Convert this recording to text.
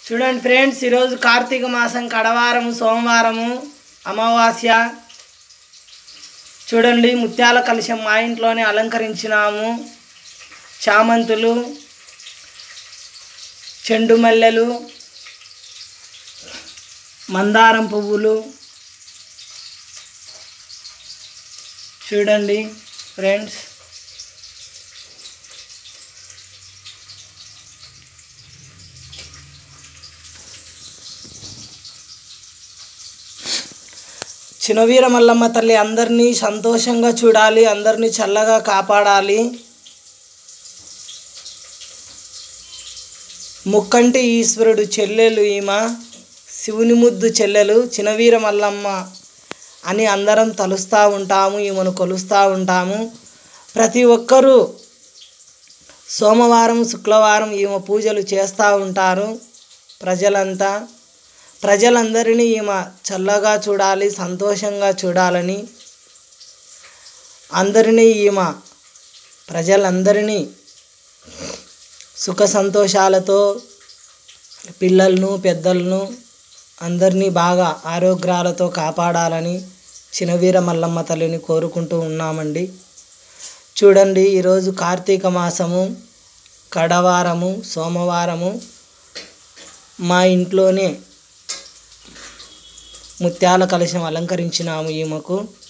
చూడండి ఫ్రెండ్స్ ఈరోజు కార్తీక మాసం కడవారము సోమవారము అమావాస్య చూడండి ముత్యాల కలశం మా ఇంట్లోనే అలంకరించినాము చామంతులు చెండు మల్లెలు మందారం పువ్వులు చూడండి ఫ్రెండ్స్ చినవీర మల్లమ్మ తల్లి అందరినీ సంతోషంగా చూడాలి అందరినీ చల్లగా కాపాడాలి ముక్కంటి ఈశ్వరుడు చెల్లెలు ఈమె శివుని ముద్దు చెల్లెలు చినవీర మల్లమ్మ అని అందరం తలుస్తూ ఉంటాము ఈమెను కొలుస్తూ ఉంటాము ప్రతి ఒక్కరూ సోమవారం శుక్రవారం ఈమె పూజలు చేస్తూ ఉంటారు ప్రజలంతా ప్రజలందరినీ ఈమె చల్లగా చూడాలి సంతోషంగా చూడాలని అందరినీ ఈమె ప్రజలందరినీ సుఖ సంతోషాలతో పిల్లలను పెద్దలను అందరినీ బాగా ఆరోగ్యాలతో కాపాడాలని చినవీర మల్లమ్మ తల్లిని కోరుకుంటూ ఉన్నామండి చూడండి ఈరోజు కార్తీక మాసము కడవారము సోమవారము మా ఇంట్లోనే ముత్యాల కలశం అలంకరించినాము ఈమెకు